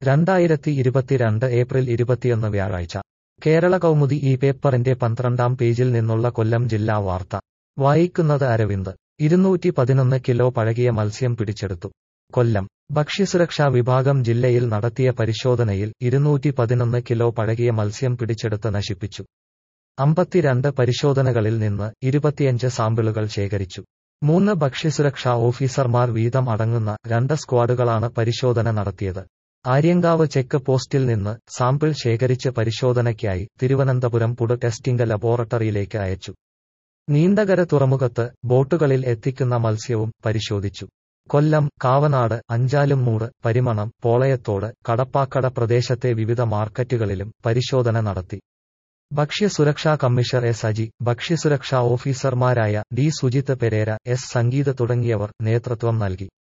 രണ്ടായിരത്തി ഇരുപത്തിരണ്ട് ഏപ്രിൽ ഇരുപത്തിയൊന്ന് വ്യാഴാഴ്ച കേരള കൗമുദി ഈ പേപ്പറിന്റെ പന്ത്രണ്ടാം പേജിൽ നിന്നുള്ള കൊല്ലം ജില്ലാ വാർത്ത വായിക്കുന്നത് അരവിന്ദ് ഇരുന്നൂറ്റി പതിനൊന്ന് കിലോ പഴകിയ മത്സ്യം പിടിച്ചെടുത്തു കൊല്ലം ഭക്ഷ്യസുരക്ഷാ വിഭാഗം ജില്ലയിൽ നടത്തിയ പരിശോധനയിൽ ഇരുന്നൂറ്റി പതിനൊന്ന് കിലോ പഴകിയ മത്സ്യം പിടിച്ചെടുത്ത് നശിപ്പിച്ചു അമ്പത്തിരണ്ട് പരിശോധനകളിൽ നിന്ന് ഇരുപത്തിയഞ്ച് സാമ്പിളുകൾ ശേഖരിച്ചു മൂന്ന് ഭക്ഷ്യസുരക്ഷാ ഓഫീസർമാർ വീതം അടങ്ങുന്ന രണ്ട് സ്ക്വാഡുകളാണ് പരിശോധന നടത്തിയത് ആര്യങ്കാവ് ചെക്ക് പോസ്റ്റിൽ നിന്ന് സാമ്പിൾ ശേഖരിച്ച് പരിശോധനയ്ക്കായി തിരുവനന്തപുരം പുഡ് ടെസ്റ്റിംഗ് ലബോറട്ടറിയിലേക്ക് അയച്ചു നീണ്ടകര തുറമുഖത്ത് ബോട്ടുകളിൽ എത്തിക്കുന്ന മത്സ്യവും പരിശോധിച്ചു കൊല്ലം കാവനാട് അഞ്ചാലുംമൂട് പരിമണം പോളയത്തോട് കടപ്പാക്കട പ്രദേശത്തെ വിവിധ മാർക്കറ്റുകളിലും പരിശോധന നടത്തി ഭക്ഷ്യസുരക്ഷാ കമ്മീഷണർ എസ് അജി ഭക്ഷ്യസുരക്ഷാ ഓഫീസർമാരായ D Sujith Pereira S Sangeetha തുടങ്ങിയവർ നേതൃത്വം നൽകി